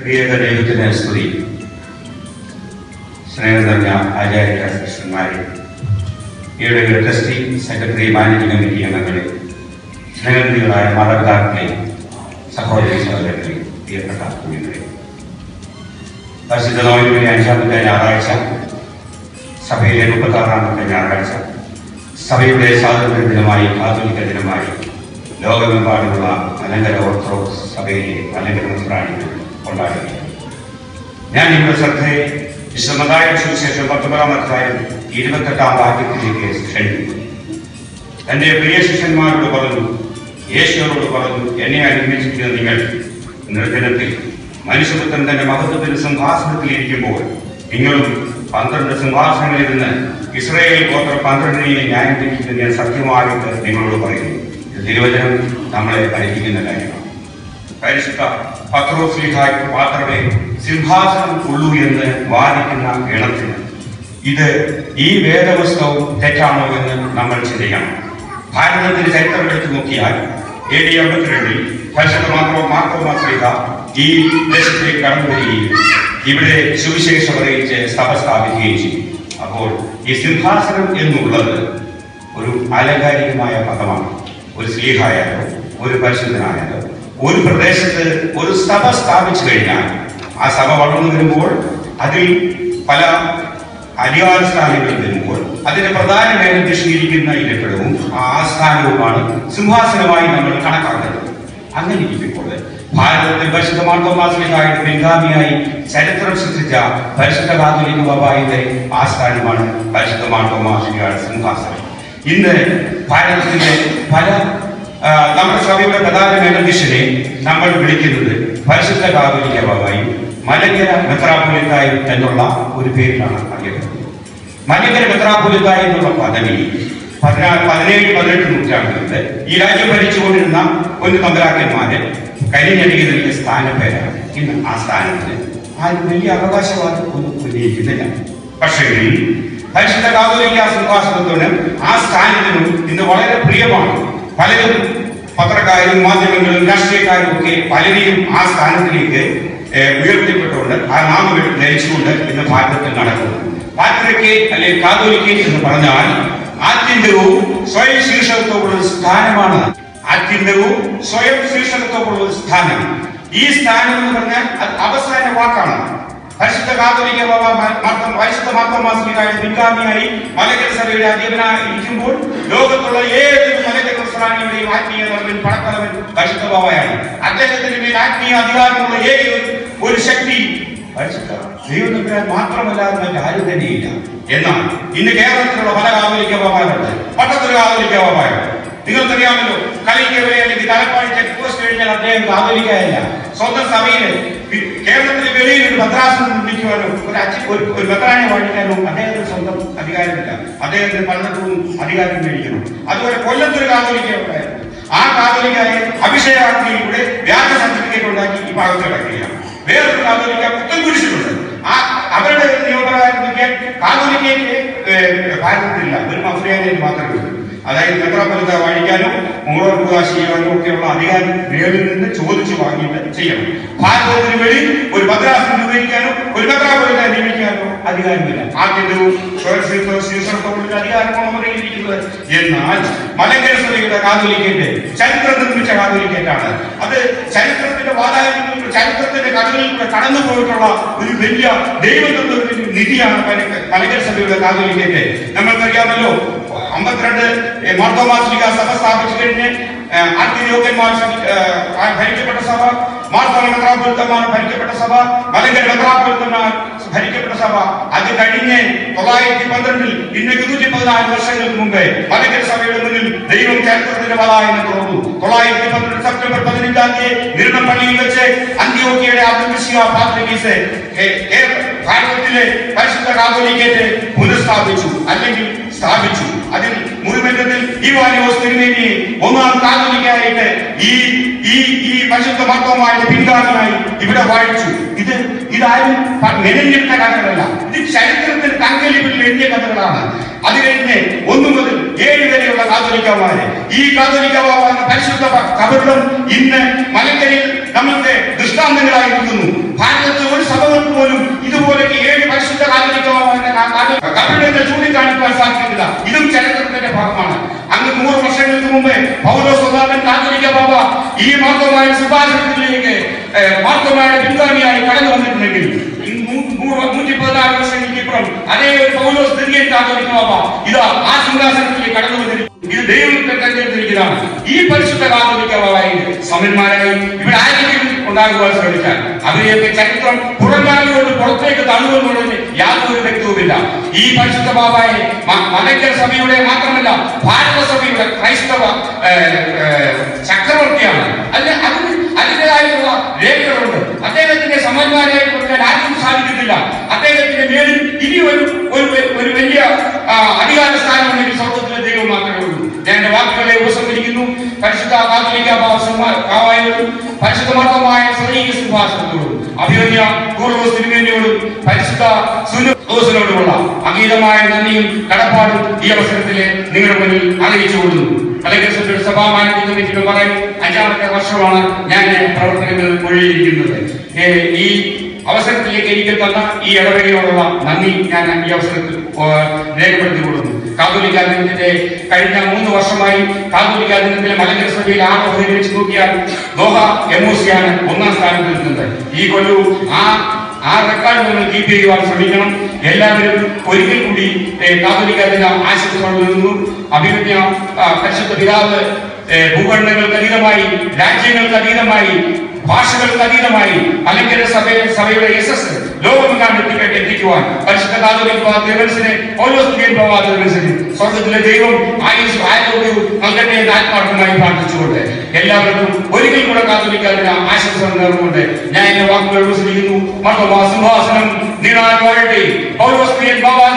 പ്രിയത ദൈവത്തിന് സ്തുതി സ്നേഹം നിറഞ്ഞ ആചാര്യ കൃഷ്ണന്മാരെ ഈയുടെ ഒരു ട്രസ്റ്റി സെക്രട്ടറി മാനേജിംഗ് കമ്മിറ്റി അംഗങ്ങളെ സ്നേഹനിധികളായ മാതാപിതാക്കളെ സഹോദരി സഹോദരങ്ങളെ പ്രിയപ്പെട്ട കുഞ്ഞുങ്ങളെ പരിശുദ്ധ നോയമ്പിലെ അഞ്ചാമത്തെ ഞായറാഴ്ച സഭയിലെ മുപ്പത്താറാമത്തെ ഞായറാഴ്ച സഭയുടെ സ്വാതന്ത്ര്യ ദിനമായി കാതോലിക്ക ദിനമായി ലോകമെമ്പാടുമുള്ള മലങ്കര ഓർത്തഡോക്സ് സഭയിലെ മലങ്കര മുസ്രാണികൾ കൊണ്ടാടുകയാണ് ഞാൻ നിങ്ങളുടെ ശ്രദ്ധയെ വിശ്വമതായ സുവിശേഷം പത്തൊമ്പതാം അധ്യായം ഇരുപത്തെട്ടാം വാക്യത്തിലേക്ക് ക്ഷണിക്കുന്നു തന്റെ പ്രിയ ശിഷ്യന്മാരോട് പറഞ്ഞു യേശുവരോട് പറഞ്ഞു എന്നെ അനുഗ്രഹിക്കുന്ന നിങ്ങൾ നിർജ്ജനത്തിൽ മനുഷ്യപുത്രൻ തന്റെ മഹത്വത്തിന് സിംഹാസനത്തിൽ ഇരിക്കുമ്പോൾ നിങ്ങളും പന്ത്രണ്ട് സിംഹാസനങ്ങളിൽ നിന്ന് ഇസ്രായേൽ ഗോത്ര പന്ത്രണ്ടിനെ ന്യായം തിരിക്കുന്ന ഞാൻ സത്യമായിട്ട് നിങ്ങളോട് പറയുന്നു ഇത് തിരുവചനം നമ്മളെ പഠിപ്പിക്കുന്ന കാര്യമാണ് പരിശുദ്ധ പത്രോസ്ലിഹായ്ക്ക് മാത്രമേ സിംഹാസനം ഉള്ളൂ എന്ന് വാദിക്കുന്ന ഗണത്തിന് ഇത് ഈ വേദപുസ്തകവും തെറ്റാണോ എന്ന് നമ്മൾ ചിന്തിക്കണം ഭാരതത്തിന്റെ ചരിത്രം എടുത്തു നോക്കിയാൽ എ ഡി അമ്പത്തിരണ്ടിൽ പരിശുദ്ധ മാർക്കോ മാർക്കോ ശ്രീഹ ഈ ദേശത്തേക്ക് കടന്നു വരികയും ഇവിടെ സുവിശേഷം അറിയിച്ച് സഭ സ്ഥാപിക്കുകയും ചെയ്തു അപ്പോൾ ഈ സിംഹാസനം എന്നുള്ളത് ഒരു അലങ്കാരികമായ പദമാണ് ഒരു സ്ലീഹായാലോ ഒരു പരിശുദ്ധനായാലോ ഒരു പ്രദേശത്ത് ഒരു സഭ സ്ഥാപിച്ചു കഴിഞ്ഞാൽ ആ സഭ വളർന്നു വരുമ്പോൾ അതിൽ പല അധികാര സ്ഥാനങ്ങൾ വരുമ്പോൾ അതിന്റെ പ്രധാന മേലധ്യക്ഷീകരിക്കുന്ന ഇരിപ്പിടവും ആ ആസ്ഥാനവുമാണ് സിംഹാസനമായി നമ്മൾ കണക്കാക്കുന്നത് അങ്ങനെ ഇരിക്കുമ്പോൾ ഭാരതത്തിൽ പരിശുദ്ധ മാർത്തോമാസ്ലിഹായുടെ പിൻഗാമിയായി ചരിത്രം സൃഷ്ടിച്ച പരിശുദ്ധ കാതോലിക ബാബായുടെ ആസ്ഥാനമാണ് പരിശുദ്ധ മാർത്തോമാസ്ലിഹയുടെ സിംഹാസനം ഇന്ന് ഭാരതത്തിലെ പല ആ, നമ്മുടെ സഭയുടെ പ്രധാന മേലധ്യക്ഷനെ നമ്മൾ വിളിക്കുന്നത് പരിശുദ്ധ കാതോലിക ബാബായും മലങ്കര മെത്രാപൊലിത്തായും എന്നുള്ള ഒരു പേരിലാണ് അറിയപ്പെടുന്നത് മലങ്കര മെത്രാപൊലിത്തായി എന്നുള്ള പദവി പതിനാറ് പതിനേഴ് പതിനെട്ട് നൂറ്റാണ്ടുകളിൽ ഈ രാജ്യം ഭരിച്ചുകൊണ്ടിരുന്ന ഒരു തമ്പരാക്കന്മാര് കരിഞ്ഞടിക്ക് നൽകിയ സ്ഥാനപ്പേരാണ് ഇന്ന് ആ സ്ഥാനത്തിന് ആരും വലിയ അവകാശവാദം ഒന്നും ഉന്നയിക്കുന്നില്ല പക്ഷേ പരിശുദ്ധ കാതോലിക്ക സിംഹാസനത്തോട് ആ സ്ഥാനത്തിനും ഇന്ന് വളരെ പ്രിയമാണ് പലരും പത്രക്കാരും മാധ്യമങ്ങളും രാഷ്ട്രീയക്കാരും ഒക്കെ പലരെയും ആ സ്ഥാനത്തിലേക്ക് ഏഹ്, ഉയർത്തിപ്പെട്ടുകൊണ്ട് ആ നാമം ധരിച്ചുകൊണ്ട് ഇന്ന് ഭാരതത്തിൽ നടക്കുന്നു പാത്രയ്ക്ക് അല്ലെങ്കിൽ കാതോലിക്ക് എന്ന് പറഞ്ഞാൽ ആത്യന്തവും സ്വയം ശീർഷകത്തോടുള്ള ഒരു സ്ഥാനമാണ് ആത്യന്തവും സ്വയം ശീർഷകത്തോടുള്ള ഒരു സ്ഥാനം ഈ സ്ഥാനം എന്ന് പറഞ്ഞാൽ അത് അവസാന വാക്കാണ് പരിശുദ്ധ കാതോലിക്ക ബാബ മ- മാർത്തോം- പരിശുദ്ധ മാർത്തോമാസ്ലിഹായ പിൻഗാമിയായി മലക്കര സഭയുടെ അധീപനായി ഇരിക്കുമ്പോൾ ലോകത്തുള്ള ഏതൊരു മലക്കര ക്രിസ്ത്യാനിയുടെയും ആത്മീയ നിറവിൽ പടത്തലവൻ പരിശുദ്ധ ബാബയാണ് അദ്ദേഹത്തിന് മേൽ ആത്മീയ അധികാരമുള്ള ഏക ഒരു ശക്തി പരിശുദ്ധ ദൈവത്തിനാൽ മാത്രമല്ലാതെ മറ്റാരും തന്നെയില്ല എന്നാൽ ഇന്ന് കേരളത്തിലുള്ള പല കാതോലിക്ക ബാബാരുണ്ട് പട്ടത്തൊരു കാതോലിക്ക ബാബായുണ്ട് നിങ്ങൾക്കറിയാമല്ലോ കളിക്കവരെ അല്ലെങ്കിൽ തലപ്പാടി ചെക്ക് പോസ്റ്റ് കഴിഞ്ഞാൽ അദ്ദേഹം കാതോലിക്കയല്ല സ്വന്തം സഭയില് വി- കേരളത്തിന് വെളിയിൽ ഒരു ഭദ്രാസനം നിർമ്മിക്കുവാനോ ഒരു അച്ഛ ഒരു ഒരു വെത്രാനെ വാഴിക്കാനോ അദ്ദേഹത്തിന് സ്വന്തം അധികാരമില്ല അദ്ദേഹത്തിന് പലർക്കും അധികാരം മേടിക്കണം അതുപോലെ കൊല്ലത്തൊരു കാതോലിക്ക ഉണ്ടായിരുന്നു ആ കാതോലിക്കായെ അഭിഷേകാഗ്നിയിലൂടെ വ്യാജ സർട്ടിഫിക്കറ്റ് ഉണ്ടാക്കി ഈ ഭാഗത്ത് കിടക്കുകയാണ് വേറൊരു കാതോലിക്ക പുത്തൻ കുരിശിലുണ്ട് ആ അവരുടെ നിയമപ്രകാരം നോക്കിയാൽ കാതോലിക്കയ്ക്ക് ഏഹ്, ഭാരതത്തിലില്ല ഒരു മഫ്രിയാനിൽ മാത്രമേ ഉള്ളൂ അതായത് മെത്രാപൊലിത്ത വാഴിക്കാനോ മോളോർ പ്രകാശ് ചെയ്യാനോ ഒക്കെയുള്ള അധികാരം മേളിൽ നിന്ന് ചോദിച്ചു വാങ്ങിയിട്ട് ചെയ്യണം ഭാരതത്തിന് വെളി ഒരു ഭദ്രാസനം നിർവഹിക്കാനോ ഒരു മെത്രാപൊലിത്ത നിയമിക്കാനോ അധികാരമില്ല ആദ്യവും ശീർഷണത്തോടുള്ള അധികാരമാണ് പറയുന്നത് എന്നാൽ മലങ്കര സഭയുടെ കാതോലിക്കേറ്റ് ചരിത്രം നിർമ്മിച്ച കാതോലിക്കേറ്റാണ് അത് ചരിത്രത്തിന്റെ വാതായത്തിൽ ചരിത്രത്തിന്റെ കടലിൽ കടന്നു പോയിട്ടുള്ള ഒരു വലിയ ദൈവത്തിന്റെ നിധിയാണ് മലങ്ക- മലങ്കര സഭയുടെ കാതോലിക്കേറ്റ് നമ്മൾക്കറിയാമല്ലോ അമ്പത്തിരണ്ട് മാർത്തോമാസ്ലിക സഭ സ്ഥാപിച്ചു കഴിഞ്ഞ് ആദ്യയോഗ്യന്മാർ ഭരിക്കപ്പെട്ട സഭ മാർത്തോമ മെത്രാപൊലിത്തന്മാർ ഭരിക്കപ്പെട്ട സഭ മലങ്കര മെത്രാപൊലിത്തന്മാർ ഭരിക്കപ്പെട്ട സഭ അത് കഴിഞ്ഞ് തൊള്ളായിരത്തി പന്ത്രണ്ടിൽ ഇന്ന് ഇരുന്നൂറ്റി പതിനാല് വർഷങ്ങൾക്ക് മുമ്പേ മലങ്കര സഭയുടെ മുന്നിൽ ദൈവം ചരിത്രത്തിന്റെ പതായെന്ന് തുറന്നു തൊള്ളായിരത്തി പന്ത്രണ്ട് സെപ്റ്റംബർ പതിനഞ്ചാം തീയതി നിരണം പള്ളിയിൽ വെച്ച് അന്ത്യോക്കിയുടെ അബ്ദുൽസിയ പാത്രികീസ് ഭാരതത്തിലെ പരിശുദ്ധ കാതോലിക്കേറ്റ് പുനഃസ്ഥാപിച്ചു അല്ലെങ്കിൽ സ്ഥാപിച്ചു അതിൽ മുഴുവനത്തിൽ ഈ വാലിയോസ് തിരുമേനി ഒന്നാം കാതോലിക്കായിട്ട് ഈ ഈ ഈ പരിശുദ്ധ മർത്തവുമായിട്ട് പിൻഗാമിയായി ഇവിടെ വാഴിച്ചു ഇത് ഇതാരും പ- മെനഞ്ഞെടുത്ത കഥകളല്ല ഇത് ചരിത്രത്തിൽ തങ്കലിപ്പിൽ എഴുതിയ കഥകളാണ് അത് കഴിഞ്ഞ് ഒന്നു മുതൽ ഏഴ് വരെയുള്ള കാതോലിക്കന്മാര് ഈ കാതോലിക്കന്മാരുടെ പരിശുദ്ധ പ- കബറിടം ഇന്ന് മലക്കരയിൽ നമ്മൾക്ക് ദൃഷ്ടാന്തങ്ങളായി നിൽക്കുന്നു ഭാരതത്തിൽ ഒരു സഭകൾക്ക് പോലും ഇതുപോലെ ഏഴ് പരിശുദ്ധ കബറിടങ്ങൾ ചൂണ്ടിക്കാണിക്കുവാൻ സാധിക്കുന്നില്ല ഇതും ചരിത്രത്തിന്റെ ഭാഗമാണ് അങ്ങ് നൂറ് വർഷങ്ങൾക്ക് മുമ്പ് പൗലോസ് ഒന്നാമൻ കാത്തോലിക്ക ബാബ ഈ മാർഗമായ സുഭാഷണത്തിലേക്ക് മാർഗമായ പിൻഗാമിയായി കടന്നു വന്നിട്ടുണ്ടെങ്കിൽ ഈ നൂ- നൂറ് നൂറ്റി പതിനാറ് വർഷങ്ങൾക്ക് ഇപ്പുറം അതേ ഒരു പൗലോസ് തിരികെ കാത്തോലിക്ക ബാബ ഇതാ ആ സിംഹാസനത്തിലേക്ക് കടന്നു വന്നിരിക്കുന്നു ഇത് ദൈവത്തെ തെരഞ്ഞെടുത്തിരിക്കുന്നതാണ് ഈ പരിശുദ്ധ കാത്തോലിക്ക ബാബായി സമന്മാരായി ഇവിടെ ആരെങ്കിലും ഉണ്ടാകുവാൻ ശ്രമിച്ചാൽ അവരെയൊക്കെ ചരിത്രം പുറംകാലുകൊണ്ട് പുറത്തേക്ക് തള്ളുമെന്നുള്ളതിന് യാതൊരു വ്യക്തവുമില്ല ഈ പരിശുദ്ധ ബാബായെ മ- മലങ്കര സഭയുടെ മാത്രമല്ല ഭാരത സഭയുടെ ക്രൈസ്തവ ഏ, ഏ, ചക്രവർത്തിയാണ് അതിന് അതിന് അതിൻ്റെതായിട്ടുള്ള രേഖകളുണ്ട് അദ്ദേഹത്തിന്റെ സമന്മാരായി കൊടുക്കാൻ ആർക്കും സാധിക്കുന്നില്ല അദ്ദേഹത്തിന്റെ മേലിൽ ഇനി ഒരു ഒരു ഒരു വലിയ ആ, അധികാര സ്ഥാനമുണ്ടെങ്കിൽ സ്വർഗത്തിലെ ദൈവം മാത്രമേ ഉള്ളൂ ഞാൻ എന്റെ വാക്കുകളെ ഉപസംഹരിക്കുന്നു പരിശുദ്ധ കാത്തോലിക്ക ഭാവായോടും പരിശുദ്ധമർദ്ദമായ സ്ത്രീക സിംഹാസനത്തോടും അഭിമന്യ പൂർവ്വ തിരുമേനിയോടും പരിശുദ്ധ സുനോടുമുള്ള അഗീതമായ നന്ദിയും കടപ്പാടും ഈ അവസരത്തിലെ നിങ്ങളുടെ മുന്നിൽ അറിയിച്ചുകൊള്ളുന്നു കലകസഭയുടെ സഭാമാനത്തിന്റെ കമ്മിറ്റിയുടെ പറയാൻ അഞ്ചാമത്തെ വർഷമാണ് ഞാൻ എന്റെ പ്രവർത്തനങ്ങളിൽ ഒഴിയിരിക്കുന്നത് ഏ, ഈ അവസരത്തിലേക്ക് എനിക്ക് തന്ന ഈ ഇടവകയോടുള്ള നന്ദി ഞാൻ ഈ അവസരത്തിൽ ആ, രേഖപ്പെടുത്തിക്കൊള്ളുന്നു കാതോലിക്ക ദിനത്തിന്റെ കഴിഞ്ഞ മൂന്ന് വർഷമായി കാതോലിക്ക ദിനത്തിലെ മലങ്കര സഭയിൽ ആറ് ഓഹരി വെച്ച് നോക്കിയാൽ ദോഹ എമോസിയാണ് ഒന്നാം സ്ഥാനത്ത് നിൽക്കുന്നത് ഈ കൊല്ലവും ആ ആ റെക്കോർഡ് നിങ്ങൾ കീപ്പ് ചെയ്യുവാൻ ശ്രമിക്കണം എല്ലാവരും ഒരിക്കൽ കൂടി ഏ, കാതോലിക്ക ദിന ആശംസകൾ നേരുന്നു അഭിമന്യ ആ, പരിശുദ്ധ പിതാവ് ഏ, ഭൂഖണ്ഡങ്ങൾക്ക് അതീതമായി രാജ്യങ്ങൾക്ക് അതീതമായി ഭാഷകൾക്ക് അതീതമായി മലങ്കര സഭ സഭയുടെ യശസ് ലോകമെങ്ങാണ്ട് എത്തിക്കട്ടെ എത്തിക്കുവാൻ പരിശുദ്ധ കാതോലിക തിരുവനസിനെ ഓരോ സ്ത്രീയും തിരുവനസിന് സ്വർഗത്തിലെ ദൈവം ആയുസ് ആരോഗ്യവും നൽകട്ടെ എന്ന് ആത്മാർത്ഥമായി പ്രാർത്ഥിച്ചുകൊണ്ട് എല്ലാവർക്കും ഒരിക്കൽ കൂടെ കാതോലിക്കാതിന് ആശംസകൾ നേർന്നുകൊണ്ട് ഞാൻ എന്റെ വാക്കുകൾ ഉപസിക്കുന്നു മർദ്ദമാ സിംഹാസനം നീണാൻ വാഴട്ടെ പൗലോസ്ത്രീയൻ ബാബാ